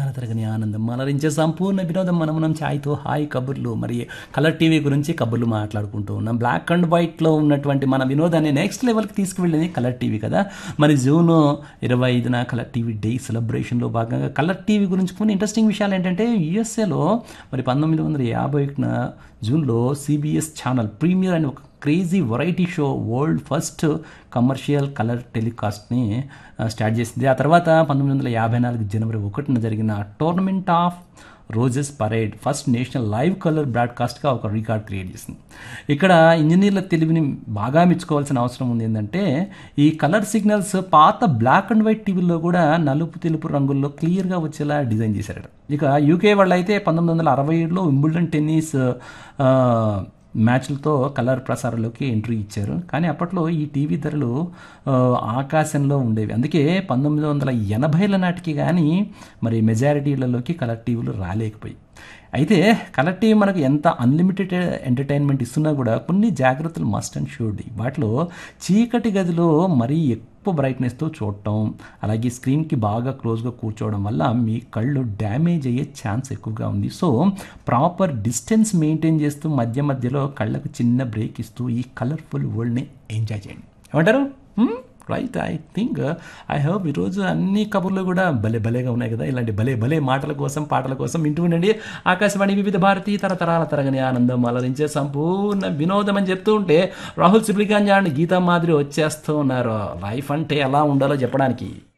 తరతరాల తరగని ఆనందం అలరించే సంపూర్ణ వినోదం మనం మనం ఛాయ్తో హాయ్ కబుర్లు మరి కలర్ టీవీ గురించి కబుర్లు మాట్లాడుకుంటూ ఉన్నాం బ్లాక్ అండ్ వైట్లో ఉన్నటువంటి మన వినోదాన్ని నెక్స్ట్ లెవెల్కి తీసుకువెళ్ళింది కలర్ టీవీ కదా మరి జూన్ ఇరవై ఐదున కలర్ టీవీ డే సెలబ్రేషన్లో భాగంగా కలర్ టీవీ గురించి కొన్ని ఇంట్రెస్టింగ్ విషయాలు ఏంటంటే యుఎస్ఏలో మరి పంతొమ్మిది వందల యాభై ఒకటిన జూన్లో సిబిఎస్ ఛానల్ ప్రీమియర్ అనే ఒక crazy variety show world first commercial colour టెలికాస్ట్ని స్టార్ట్ చేసింది ఆ తర్వాత పంతొమ్మిది వందల యాభై నాలుగు జనవరి ఒకటిన జరిగిన tournament of roses parade first national live colour బ్రాడ్కాస్ట్గా ఒక రికార్డ్ క్రియేట్ చేసింది ఇక్కడ ఇంజనీర్ల తెలివిని బాగా మెచ్చుకోవాల్సిన అవసరం ఉంది ఏంటంటే ఈ కలర్ సిగ్నల్స్ పాత బ్లాక్ అండ్ వైట్ టీవీలో కూడా నలుపు తెలుపు రంగుల్లో క్లియర్గా వచ్చేలా డిజైన్ చేశారట ఇక యూకే వాళ్ళు అయితే పంతొమ్మిది వందల అరవై ఏడులో వింబుల్డన్ టెన్నిస్ మ్యాచ్లతో కలర్ ప్రసారంలోకి ఎంట్రీ ఇచ్చారు కానీ అప్పట్లో ఈ టీవీ ధరలు ఆకాశంలో ఉండేవి అందుకే పంతొమ్మిది వందల ఎనభైల నాటికి కానీ మరి మెజారిటీలలోకి కలర్ టీవీలు రాలేకపోయి అయితే కలర్ టీవీ మనకు ఎంత అన్లిమిటెడ్ ఎంటర్టైన్మెంట్ ఇస్తున్నా కూడా కొన్ని జాగ్రత్తలు మస్ట్ అండ్ షూడ్ వాటిలో చీకటి గదిలో మరీ ఎక్కువ బ్రైట్నెస్తో చూడటం అలాగే స్క్రీన్కి బాగా క్లోజ్గా కూర్చోవడం వల్ల మీ కళ్ళు డ్యామేజ్ అయ్యే ఛాన్స్ ఎక్కువగా ఉంది సో ప్రాపర్ డిస్టెన్స్ మెయింటైన్ చేస్తూ మధ్య మధ్యలో కళ్ళకు చిన్న బ్రేక్ ఇస్తూ ఈ కలర్ఫుల్ వరల్డ్ని ఎంజాయ్ చేయండి ఏమంటారు right I think I hope ఈరోజు అన్ని కబుర్లు కూడా భలే భలేగా ఉన్నాయి కదా ఇలాంటి భలే భలే మాటల కోసం పాటల కోసం వింటూ ఉండండి ఆకాశవాణి వివిధ భారతి తరతరాల తరగని ఆనందం అలరించే సంపూర్ణ వినోదం అని చెప్తూ ఉంటే రాహుల్ సిప్లికాంజా అండ్ గీతా మాదిరి వచ్చేస్తూ ఉన్నారు లైఫ్ అంటే ఎలా ఉండాలో చెప్పడానికి